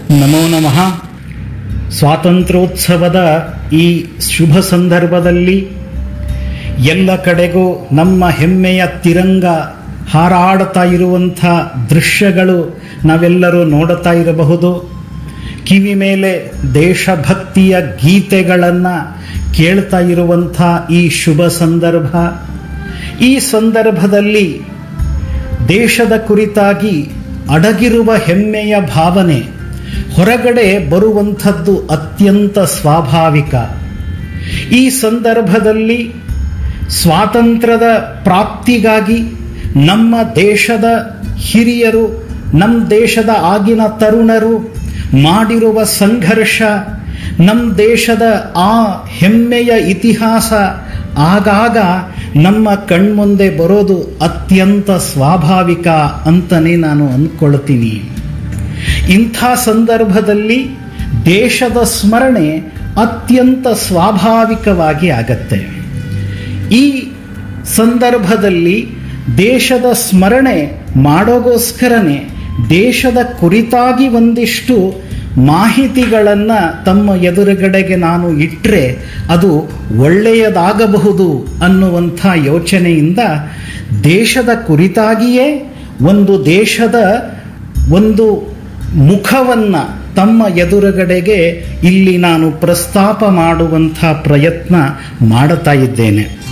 ನಮೋ ನಮಃ ಸ್ವಾತಂತ್ರ್ಯೋತ್ಸವದ ಈ ಶುಭ ಸಂದರ್ಭದಲ್ಲಿ ಎಲ್ಲ ಕಡೆಗೂ ನಮ್ಮ ಹೆಮ್ಮೆಯ ತಿರಂಗ ಹಾರಾಡ್ತಾ ಇರುವಂಥ ದೃಶ್ಯಗಳು ನಾವೆಲ್ಲರೂ ನೋಡುತ್ತಾ ಇರಬಹುದು ಕಿವಿ ಮೇಲೆ ದೇಶಭಕ್ತಿಯ ಗೀತೆಗಳನ್ನು ಕೇಳ್ತಾ ಇರುವಂಥ ಈ ಶುಭ ಸಂದರ್ಭ ಈ ಸಂದರ್ಭದಲ್ಲಿ ದೇಶದ ಕುರಿತಾಗಿ ಅಡಗಿರುವ ಹೆಮ್ಮೆಯ ಭಾವನೆ ಹೊರಗಡೆ ಬರುವಂಥದ್ದು ಅತ್ಯಂತ ಸ್ವಾಭಾವಿಕ ಈ ಸಂದರ್ಭದಲ್ಲಿ ಸ್ವಾತಂತ್ರ್ಯದ ಪ್ರಾಪ್ತಿಗಾಗಿ ನಮ್ಮ ದೇಶದ ಹಿರಿಯರು ನಮ್ಮ ದೇಶದ ಆಗಿನ ತರುಣರು ಮಾಡಿರುವ ಸಂಘರ್ಷ ನಮ್ಮ ದೇಶದ ಆ ಹೆಮ್ಮೆಯ ಇತಿಹಾಸ ಆಗಾಗ ನಮ್ಮ ಕಣ್ಮುಂದೆ ಬರೋದು ಅತ್ಯಂತ ಸ್ವಾಭಾವಿಕ ಅಂತಲೇ ನಾನು ಅಂದ್ಕೊಳ್ತೀನಿ ಇಂಥ ಸಂದರ್ಭದಲ್ಲಿ ದೇಶದ ಸ್ಮರಣೆ ಅತ್ಯಂತ ಸ್ವಾಭಾವಿಕವಾಗಿ ಆಗತ್ತೆ ಈ ಸಂದರ್ಭದಲ್ಲಿ ದೇಶದ ಸ್ಮರಣೆ ಮಾಡೋಗೋಸ್ಕರನೇ ದೇಶದ ಕುರಿತಾಗಿ ಒಂದಿಷ್ಟು ಮಾಹಿತಿಗಳನ್ನು ತಮ್ಮ ಎದುರುಗಡೆಗೆ ನಾನು ಇಟ್ಟರೆ ಅದು ಒಳ್ಳೆಯದಾಗಬಹುದು ಅನ್ನುವಂಥ ಯೋಚನೆಯಿಂದ ದೇಶದ ಕುರಿತಾಗಿಯೇ ಒಂದು ದೇಶದ ಒಂದು ಮುಖವನ್ನು ತಮ್ಮ ಎದುರುಗಡೆಗೆ ಇಲ್ಲಿ ನಾನು ಪ್ರಸ್ತಾಪ ಮಾಡುವಂಥ ಪ್ರಯತ್ನ ಮಾಡುತ್ತಾ ಇದ್ದೇನೆ